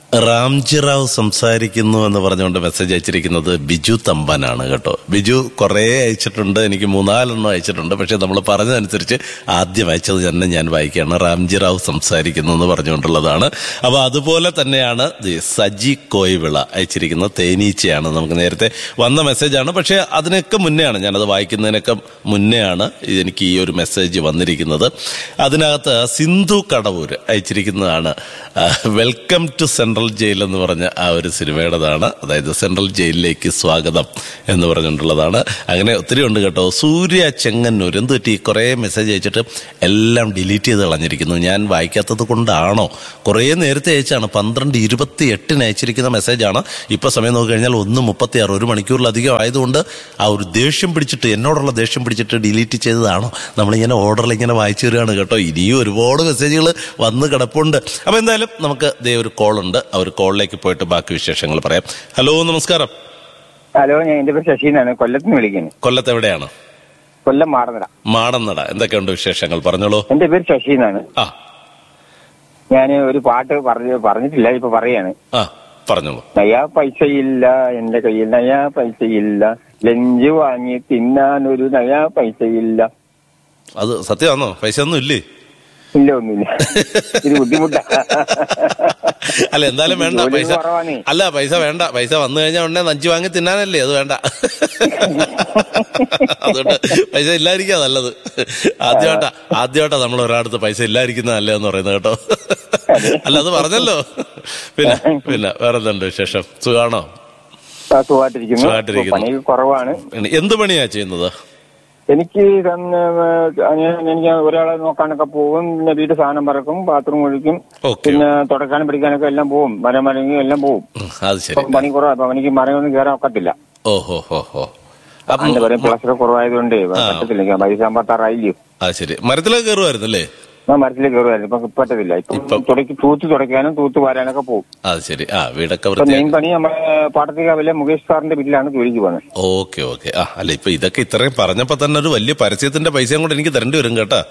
റാംജിറാവ് സംസാരിക്കുന്നു എന്ന് പറഞ്ഞുകൊണ്ട് മെസ്സേജ് അയച്ചിരിക്കുന്നത് ബിജു തമ്പാനാണ് കേട്ടോ ബിജു കുറേ അയച്ചിട്ടുണ്ട് എനിക്ക് മൂന്നാലെണ്ണം അയച്ചിട്ടുണ്ട് പക്ഷെ നമ്മൾ പറഞ്ഞതനുസരിച്ച് ആദ്യം അയച്ചത് തന്നെ ഞാൻ വായിക്കുകയാണ് റാംജിറാവ് സംസാരിക്കുന്നു എന്ന് പറഞ്ഞുകൊണ്ടുള്ളതാണ് അപ്പൊ അതുപോലെ തന്നെയാണ് ദേ സജി കോയിവിള അയച്ചിരിക്കുന്നത് തേനീച്ചയാണ് നമുക്ക് നേരത്തെ വന്ന മെസ്സേജാണ് പക്ഷെ അതിനൊക്കെ മുന്നെയാണ് ഞാനത് വായിക്കുന്നതിനൊക്കെ മുന്നെയാണ് എനിക്ക് ഈ ഒരു മെസ്സേജ് വന്നിരിക്കുന്നത് അതിനകത്ത് സിന്ധു കടവൂർ അയച്ചിരിക്കുന്നതാണ് വെൽക്കം ടു സെൻട്രൽ ജയിൽ എന്ന് പറഞ്ഞ ആ ഒരു സിനിമയുടേതാണ് അതായത് സെൻട്രൽ ജയിലിലേക്ക് സ്വാഗതം എന്ന് പറഞ്ഞിട്ടുള്ളതാണ് അങ്ങനെ ഒത്തിരി ഉണ്ട് കേട്ടോ സൂര്യ ചെങ്ങന്നൂർ എന്ത് പറ്റി കുറേ മെസ്സേജ് അയച്ചിട്ട് എല്ലാം ഡിലീറ്റ് ചെയ്ത് കളഞ്ഞിരിക്കുന്നു ഞാൻ വായിക്കാത്തത് കൊണ്ടാണോ കുറേ നേരത്തെ അയച്ചാണ് പന്ത്രണ്ട് ഇരുപത്തി എട്ടിന് അയച്ചിരിക്കുന്ന മെസ്സേജാണ് ഇപ്പൊ സമയം നോക്കി കഴിഞ്ഞാൽ ഒന്ന് മുപ്പത്തി ആറ് ഒരു മണിക്കൂറിലധികം ആയതുകൊണ്ട് ആ ഒരു ദേഷ്യം പിടിച്ചിട്ട് എന്നോടുള്ള ദേഷ്യം പിടിച്ചിട്ട് ഡിലീറ്റ് ചെയ്തതാണോ നമ്മളിങ്ങനെ ഓർഡറിൽ ഇങ്ങനെ വായിച്ചു വരികയാണ് കേട്ടോ ഇനിയും ഒരുപാട് മെസ്സേജുകൾ വന്ന് കിടപ്പുണ്ട് അപ്പൊ എന്തായാലും നമുക്ക് ദേ ഒരു കോൾ ഉണ്ട് ആ ഒരു കോളിലേക്ക് പോയിട്ട് ബാക്കി വിശേഷങ്ങൾ പറയാം ഹലോ നമസ്കാരം ഹലോ ഞാൻ എന്റെ പേര് ശശി എന്നാണ് കൊല്ലത്തിന് വിളിക്കുന്നത് കൊല്ലത്ത് എവിടെയാണ് കൊല്ലം മാറുന്നട മാടന്നട എന്തൊക്കെയുണ്ട് വിശേഷങ്ങൾ പറഞ്ഞോളൂ എന്റെ പേര് ശശി എന്നാണ് ആ ഞാൻ ഒരു പാട്ട് പറഞ്ഞ് പറഞ്ഞിട്ടില്ല ഇപ്പൊ പറയാണ് ആ പറഞ്ഞോളൂ നയാ പൈസയില്ല എന്റെ കയ്യിൽ നയാ പൈസയില്ല ലഞ്ച് വാങ്ങി തിന്നാൻ ഒരു നയാ പൈസയില്ല അത് സത്യമാണോ പൈസ ഒന്നും ഇല്ലേ ഇല്ല ഒന്നുമില്ല ഇത് ബുദ്ധിമുട്ടാ അല്ല എന്തായാലും വേണ്ട ജോലി പൈസ കുറവാണേ. അല്ല പൈസ വേണ്ട പൈസ വന്നു കഴിഞ്ഞാൽ ഉടനെ നഞ്ചു വാങ്ങി തിന്നാനല്ലേ അത് വേണ്ട അതുകൊണ്ട് പൈസ ഇല്ലായിരിക്കാ നല്ലത് ആദ്യമായിട്ടാ ആദ്യമായിട്ടാ നമ്മൾ ഒരാടത്ത് പൈസ ഇല്ലായിരിക്കുന്ന നല്ലതെന്ന് പറയുന്നത് കേട്ടോ അല്ല അത് പറഞ്ഞല്ലോ പിന്നെ പിന്നെ വേറെ എന്തുണ്ട് വിശേഷം സുഖാണോ ആ, സുഖമായിട്ടിരിക്കുന്നു സുഖമായിട്ടിരിക്കുന്നു. പണി കുറവാണ് എന്ത് പണിയാ ചെയ്യുന്നത് എനിക്ക് തന്നെ, ഏ, ഞാൻ- എനിക്ക് ഒരാളെ നോക്കാനൊക്കെ പോകും പിന്നെ വീട് സാധനം പറക്കും ബാത്റൂം ഒഴിക്കും ഓക്കെ പിന്നെ തുടക്കാനും പിടിക്കാനൊക്കെ എല്ലാം പോവും മരം മരങ്ങി എല്ലാം പോവും അത് ശരി ഇപ്പം പണി കുറവാ അപ്പൊ എനിക്ക് മരമൊന്നും കയറാൻ ഒക്കത്തില്ല ഓഹോ ഹോ ഹോ അപ്പം അതിന്റെ പറയും പ്ലസ്റ്റർ കുറവായതുകൊണ്ട് പറ്റത്തില്ല എനിക്ക് പൈസ അമ്പത്താറായില്ലയോ അത് ശരി മരത്തിലൊക്കെ കയറുമായിരുന്നല്ലേ ഞാൻ മരത്തിലേക്ക് കയറുമായിരുന്നു ഇപ്പൊ പറ്റത്തില്ല ഇപ്പൊ ഇപ്പം- തുടക്കി തൂത്ത് തുടയ്ക്കാനും തൂത്ത് വാരാനൊക്കെ പോകും അത് ശരി ആ വീടൊക്കെ ഇപ്പൊ വൃത്തിയാക്കി മെയിൻ പണി നമ്മുടെ പാട്ടത്തിക്കാവിലെ മുകേഷ് സാറിന്റെ വീട്ടിലാണ് ജോലിക്ക് പോകുന്നത് ഓക്കെ ഓക്കെ ആ അല്ല ഇപ്പൊ ഇതൊക്കെ ഇത്രയും പറഞ്ഞപ്പോ തന്നെ ഒരു വലിയ പരസ്യത്തിന്റെ പൈസയും കൂടെ എനിക്ക് തരേണ്ടി വരും കേട്ടാ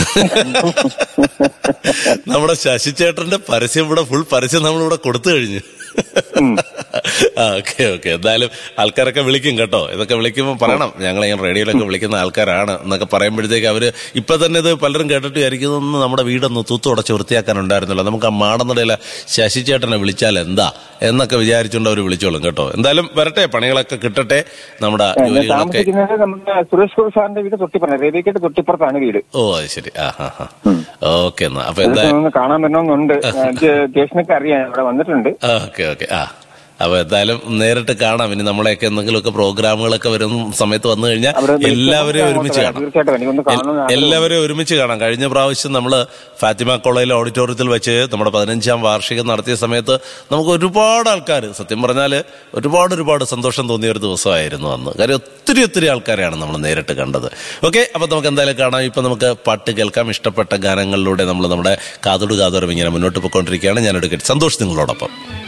നമ്മുടെ ശശി ചേട്ടന്റെ പരസ്യം ഇവിടെ ഫുൾ പരസ്യം നമ്മളിവിടെ കൊടുത്തു കഴിഞ്ഞു ആ ഓക്കെ ഓക്കെ എന്തായാലും ആൾക്കാരൊക്കെ വിളിക്കും കേട്ടോ ഇതൊക്കെ വിളിക്കുമ്പോൾ പറയണം ഞങ്ങൾ ഇങ്ങനെ റേഡിയോയിലൊക്കെ വിളിക്കുന്ന ആൾക്കാരാണ് എന്നൊക്കെ പറയുമ്പോഴത്തേക്ക് അവര് ഇപ്പൊ തന്നെ ഇത് പലരും കേട്ടിട്ട് വിചാരിക്കുന്നു നമ്മുടെ വീടൊന്ന് തൂത്തുടച്ച് വൃത്തിയാക്കാനുണ്ടായിരുന്നല്ലോ നമുക്ക് ആ മാടന്നടയിലെ ശശി ചേട്ടനെ വിളിച്ചാൽ എന്താ എന്നൊക്കെ വിചാരിച്ചുകൊണ്ട് അവർ വിളിച്ചോളും കേട്ടോ എന്തായാലും വരട്ടെ പണികളൊക്കെ കിട്ടട്ടെ നമ്മുടെ ഞാൻ ജോലികളൊക്കെ താമസിക്കുന്നത് നമ്മുടെ സുരേഷ് ഗോപി സാറിന്റെ വീട് തൊട്ടിപ്പുറം റേബിക്കട്ട് തൊട്ടിപ്പുറത്താണ് വീട് ഓ അത് ശരി ആ ഹാ ഹാ ഓക്കെ എന്നാ അപ്പൊ എന്താ ഒന്ന് കാണാൻ പറ്റണമെന്നുണ്ട് എനിക്ക് സ്റ്റേഷനൊക്കെ അറിയാം ഇവിടെ വന്നിട്ടുണ്ട് ഓക്കെ ഓക്കെ ആ അപ്പൊ എന്തായാലും നേരിട്ട് കാണാം ഇനി നമ്മളെയൊക്കെ എന്തെങ്കിലുമൊക്കെ പ്രോഗ്രാമുകളൊക്കെ വരുന്ന സമയത്ത് വന്നു കഴിഞ്ഞാൽ അവിടെ വിളിക്കുമ്പോൾ എല്ലാവരെയും അങ്ങോട്ട് ഒരുമിച്ച് വരാം. കാണാം തീർച്ചയായിട്ടും എനിക്കൊന്ന് കാണണമെന്ന് ആഗ്രഹമുണ്ട്. എല്ലാവരെയും ഒരുമിച്ച് കാണാം കഴിഞ്ഞ പ്രാവശ്യം നമ്മൾ ഫാത്തിമ കോളേജിലെ ഓഡിറ്റോറിയത്തിൽ വെച്ച് നമ്മുടെ പതിനഞ്ചാം വാർഷികം നടത്തിയ സമയത്ത് നമുക്ക് ഒരുപാട് ആൾക്കാർ സത്യം പറഞ്ഞാൽ ഒരുപാട് ഒരുപാട് സന്തോഷം തോന്നിയ ഒരു ദിവസമായിരുന്നു അന്ന് കാര്യം ഒത്തിരി ഒത്തിരി ആൾക്കാരെയാണ് നമ്മൾ നേരിട്ട് കണ്ടത് ഓക്കെ അപ്പൊ നമുക്ക് എന്തായാലും കാണാം ഇപ്പൊ നമുക്ക് പാട്ട് കേൾക്കാം ഇഷ്ടപ്പെട്ട ഗാനങ്ങളിലൂടെ നമ്മൾ നമ്മുടെ കാതോട് കാതോരം ഇങ്ങനെ മുന്നോട്ട് പോയിക്കൊണ്ടിരിക്കുകയാണ് ഞാൻ എടുക്കട്ടെ സന്തോഷം നിങ്ങളോടൊപ്പം